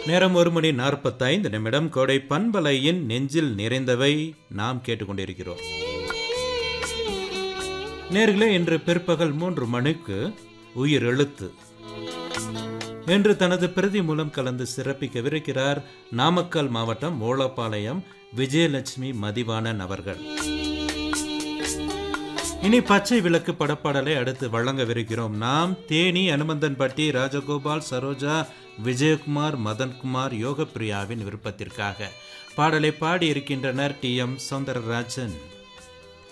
நேரம் ஒரு மணி நாற்பத்தைந்து நிமிடம் கோடை பண்பலையின் நெஞ்சில் நிறைந்தவை நாம் கேட்டுக்கொண்டிருக்கிறோம் நேர்களே இன்று பிற்பகல் மூன்று மணிக்கு உயிர் எழுத்து என்று தனது பிரதி மூலம் கலந்து சிறப்பிக்கவிருக்கிறார் நாமக்கல் மாவட்டம் ஓலப்பாளையம் விஜயலட்சுமி மதிவாணன் அவர்கள் இனி பச்சை விளக்கு படப்பாடலை அடுத்து வழங்கவிருக்கிறோம் நாம் தேனி அனுமந்தன்பட்டி ராஜகோபால் சரோஜா விஜயகுமார் மதன்குமார் யோகப்பிரியாவின் விருப்பத்திற்காக பாடலை பாடியிருக்கின்றனர் டி எம் சௌந்தரராஜன்